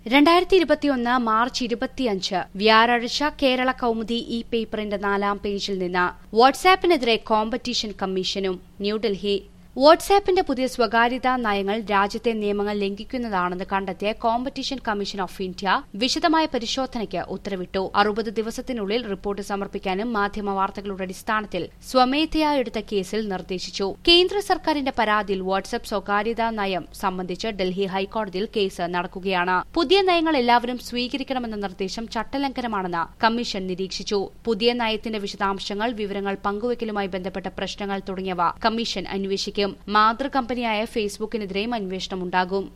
രണ്ടായിരത്തി ഇരുപത്തിയൊന്ന് മാർച്ച് ഇരുപത്തിയഞ്ച് വ്യാഴാഴ്ച കേരള കൗമുദി ഇ പേപ്പറിന്റെ നാലാം പേജിൽ നിന്ന് വാട്സാപ്പിനെതിരെ കോമ്പറ്റീഷൻ കമ്മീഷനും ന്യൂഡൽഹി വാട്സാപ്പിന്റെ പുതിയ സ്വകാര്യതാ നയങ്ങൾ രാജ്യത്തെ നിയമങ്ങൾ ലംഘിക്കുന്നതാണെന്ന് കണ്ടെത്തിയ കോമ്പറ്റീഷൻ കമ്മീഷൻ ഓഫ് ഇന്ത്യ വിശദമായ പരിശോധനയ്ക്ക് ഉത്തരവിട്ടു അറുപത് ദിവസത്തിനുള്ളിൽ റിപ്പോർട്ട് സമർപ്പിക്കാനും മാധ്യമ വാർത്തകളുടെ അടിസ്ഥാനത്തിൽ സ്വമേധയാ എടുത്ത കേസിൽ നിർദ്ദേശിച്ചു കേന്ദ്ര സർക്കാരിന്റെ പരാതിയിൽ വാട്സാപ്പ് സ്വകാര്യതാ നയം സംബന്ധിച്ച് ഡൽഹി ഹൈക്കോടതിയിൽ കേസ് നടക്കുകയാണ് പുതിയ നയങ്ങൾ എല്ലാവരും സ്വീകരിക്കണമെന്ന നിർദ്ദേശം ചട്ടലംഘനമാണെന്ന് കമ്മീഷൻ നിരീക്ഷിച്ചു പുതിയ നയത്തിന്റെ വിശദാംശങ്ങൾ വിവരങ്ങൾ പങ്കുവയ്ക്കലുമായി ബന്ധപ്പെട്ട പ്രശ്നങ്ങൾ തുടങ്ങിയവ കമ്മീഷൻ അന്വേഷിക്കും മാതൃകമ്പനിയായ ഫേസ്ബുക്കിനെതിരെയും അന്വേഷണമുണ്ടാകും